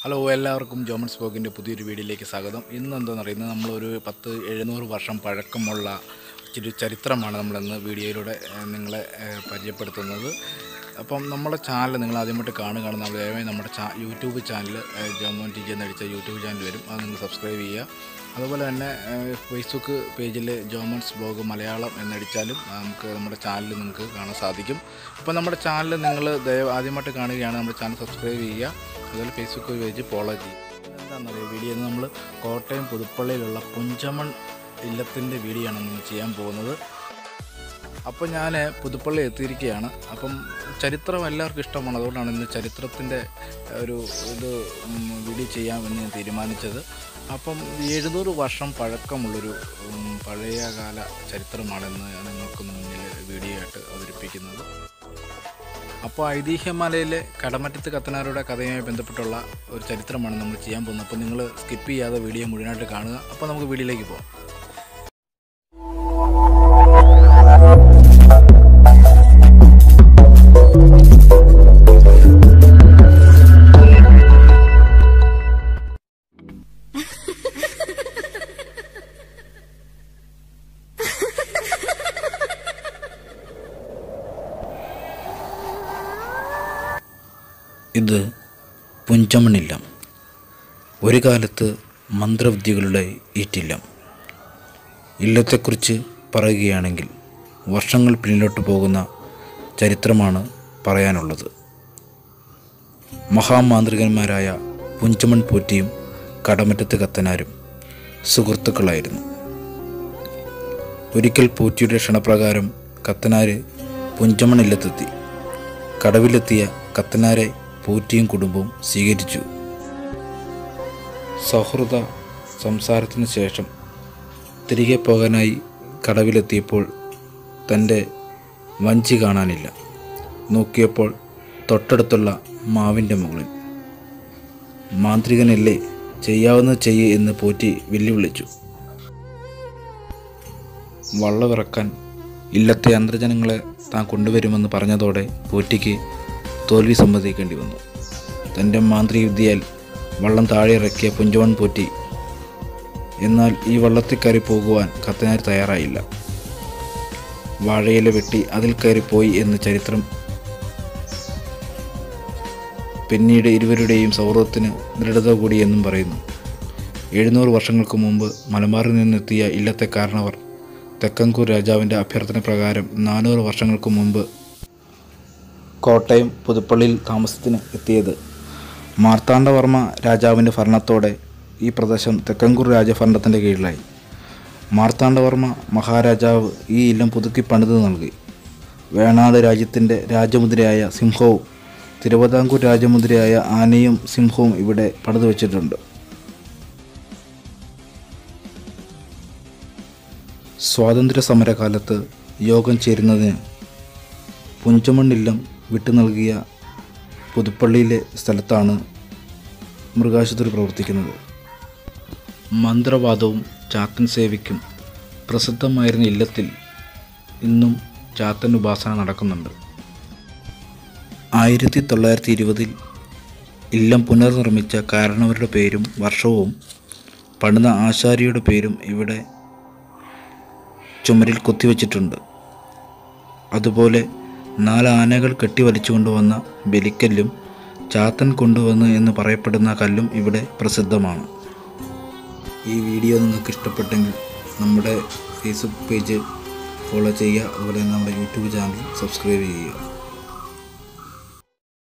hello എല്ലാവർക്കും ജോമൻ സ്പോക്കിൻ്റെ പുതിയൊരു വീഡിയോയിലേക്ക് സ്വാഗതം ഇന്ന് എന്താണെന്ന് പറയുന്നത് നമ്മളൊരു പത്ത് എഴുന്നൂറ് വർഷം പഴക്കമുള്ള ഇച്ചിരി ചരിത്രമാണ് നമ്മളിന്ന് വീഡിയോയിലൂടെ ഏഹ്, നിങ്ങളെ ഏഹ്, പരിചയപ്പെടുത്തുന്നത് അപ്പം നമ്മുടെ ചാനൽ നിങ്ങൾ ആദ്യമായിട്ട് കാണുകയാണ് നമ്മൾ ദയവായി നമ്മുടെ ചാ YouTube channel Jomon T G എന്നടിച്ച യൂട്യൂബ് ചാനൽ വരും അത് നിങ്ങൾ സബ്സ്ക്രൈബ് ചെയ്യുക അതുപോലെ തന്നെ ഏഹ്, ഫേസ്ബുക്ക് പേജിൽ ജോമൻസ് ബ്ലോഗ് മലയാളം എന്നടിച്ചാലും നമുക്ക് നമ്മുടെ ചാനൽ നിങ്ങൾക്ക് കാണാൻ സാധിക്കും അപ്പോൾ നമ്മുടെ ചാനൽ നിങ്ങൾ ദയവ് ആദ്യമായിട്ട് കാണുകയാണ് നമ്മുടെ ചാനൽ സബ്സ്ക്രൈബ് ചെയ്യുക അതുപോലെ ഫേസ്ബുക്ക് പേജ് ഫോളോ ചെയ്യും എന്താണെന്നറിയോ വീഡിയോ നമ്മൾ കോട്ടയം പുതുപ്പള്ളിയിലുള്ള പുഞ്ചമൺ ഇല്ലത്തിൻ്റെ വീഡിയോ ആണ് നമ്മൾ ചെയ്യാൻ പോകുന്നത് അപ്പോൾ ഞാൻ പുതുപ്പള്ളി എത്തിയിരിക്കുകയാണ് അപ്പം ചരിത്രം എല്ലാവർക്കും ഇഷ്ടമാണ് അതുകൊണ്ടാണ് ഇന്ന് ചരിത്രത്തിൻ്റെ ഒരു ഇത് ഉം, വീഡിയോ ചെയ്യാമെന്ന് ഞാൻ തീരുമാനിച്ചത് അപ്പം എഴുന്നൂറ് വർഷം പഴക്കമുള്ളൊരു ഉം, പഴയകാല ചരിത്രമാണ് ഇന്ന് ഞാൻ നിങ്ങൾക്ക് മുന്നിൽ വീഡിയോ ആയിട്ട് അവതരിപ്പിക്കുന്നത് അപ്പോൾ ഐതിഹ്യമലയിലെ കടമറ്റത്ത് കത്തനാരുടെ കഥയുമായി ബന്ധപ്പെട്ടുള്ള ഒരു ചരിത്രമാണ് നമ്മൾ ചെയ്യാൻ പോകുന്നത് അപ്പോൾ നിങ്ങൾ സ്കിപ്പ് ചെയ്യാതെ വീഡിയോ മുഴുവനായിട്ട് കാണുക അപ്പോൾ നമുക്ക് വീഡിയോയിലേക്ക് പോകാം ഇത് പുഞ്ചമണില്ലം ഒരു കാലത്ത് മന്ത്രവിദ്യകളുടെ ഈറ്റില്ലം ഇല്ലത്തെക്കുറിച്ച് പറയുകയാണെങ്കിൽ വർഷങ്ങൾ പിന്നിലോട്ട് പോകുന്ന ചരിത്രമാണ് പറയാനുള്ളത് മഹാമാന്ത്രികന്മാരായ പുഞ്ചമൺ പോറ്റിയും കടമറ്റത്ത് കത്തനാരും സുഹൃത്തുക്കളായിരുന്നു ഒരിക്കൽ പോറ്റിയുടെ ക്ഷണപ്രകാരം കത്തനാര് പുഞ്ചമൺ ഇല്ലത്തെത്തി കടവിലെത്തിയ കത്തനാരെ പോറ്റിയും കുടുംബവും സ്വീകരിച്ചു സൗഹൃദ സംസാരത്തിന് ശേഷം തിരികെ പോകാനായി കടവിലെത്തിയപ്പോൾ തൻ്റെ വഞ്ചി കാണാനില്ല നോക്കിയപ്പോൾ തൊട്ടടുത്തുള്ള മാവിൻ്റെ മുകളിൽ മാന്ത്രികനല്ലേ ചെയ്യാവുന്ന ചെയ്യ് എന്ന് പോറ്റി വെല്ലുവിളിച്ചു വള്ളവിറക്കാൻ ഇല്ലത്തെ അന്തർജനങ്ങളെ താൻ കൊണ്ടുവരുമെന്ന് പറഞ്ഞതോടെ പോറ്റിക്ക് തോൽവി സമ്മതിക്കേണ്ടി വന്നു തൻ്റെ മാന്ത്രിക വിദ്യയാൽ വള്ളം താഴെ ഇറക്കിയ പുഞ്ചവൺ പോറ്റി എന്നാൽ ഈ വള്ളത്തിൽ കയറി പോകുവാൻ കത്തനാർ തയ്യാറായില്ല വാഴയില വെട്ടി അതിൽ കയറിപ്പോയി എന്ന് ചരിത്രം പിന്നീട് ഇരുവരുടെയും സൗഹൃദത്തിന് ദൃഢത കൂടിയെന്നും പറയുന്നു എഴുന്നൂറ് വർഷങ്ങൾക്ക് മുമ്പ് മലബാറിൽ നിന്നെത്തിയ ഇല്ലത്തെ കാരണവർ തെക്കങ്കൂർ രാജാവിൻ്റെ അഭ്യർത്ഥന പ്രകാരം നാനൂറ് വർഷങ്ങൾക്ക് മുമ്പ് കോട്ടയം പുതുപ്പള്ളിയിൽ താമസത്തിന് എത്തിയത് മാർത്താണ്ഡവർമ്മ രാജാവിൻ്റെ ഭരണത്തോടെ ഈ പ്രദേശം തെക്കങ്കൂർ രാജഭരണത്തിൻ്റെ കീഴിലായി മാർത്താണ്ഡവർമ്മ മഹാരാജാവ് ഈ ഇല്ലം പുതുക്കി പണിത് നൽകി വേണാട് രാജ്യത്തിൻ്റെ രാജമുദ്രയായ സിംഹവും തിരുവിതാംകൂർ രാജമുദ്രയായ ആനയും സിംഹവും ഇവിടെ പണിതു വച്ചിട്ടുണ്ട് സ്വാതന്ത്ര്യ സമരകാലത്ത് യോഗം ചേരുന്നതിന് പുഞ്ചമണ്ണില്ലം വിട്ടു നൽകിയ പുതുപ്പള്ളിയിലെ സ്ഥലത്താണ് മൃഗാശുപത്രി പ്രവർത്തിക്കുന്നത് മന്ത്രവാദവും ചാത്തൻ സേവയ്ക്കും പ്രസിദ്ധമായിരുന്ന ഇല്ലത്തിൽ ഇന്നും ചാത്തൻ ഉപാസന നടക്കുന്നുണ്ട് ആയിരത്തി തൊള്ളായിരത്തി ഇരുപതിൽ ഇല്ലം പുനർനിർമ്മിച്ച കാരണവരുടെ പേരും വർഷവും പണിത ആശാരിയുടെ പേരും ഇവിടെ ചുമരിൽ കൊത്തിവെച്ചിട്ടുണ്ട് അതുപോലെ നാല് ആനകൾ കെട്ടിവലിച്ചു കൊണ്ടുവന്ന ബലിക്കല്ലും ചാത്തൻ കൊണ്ടുവന്ന് എന്ന് പറയപ്പെടുന്ന കല്ലും ഇവിടെ പ്രസിദ്ധമാണ് ഈ വീഡിയോ നിങ്ങൾക്ക് ഇഷ്ടപ്പെട്ടെങ്കിൽ നമ്മുടെ ഫേസ്ബുക്ക് പേജ് ഫോളോ ചെയ്യുക അതുപോലെ തന്നെ നമ്മുടെ യൂട്യൂബ് ചാനൽ സബ്സ്ക്രൈബ് ചെയ്യുക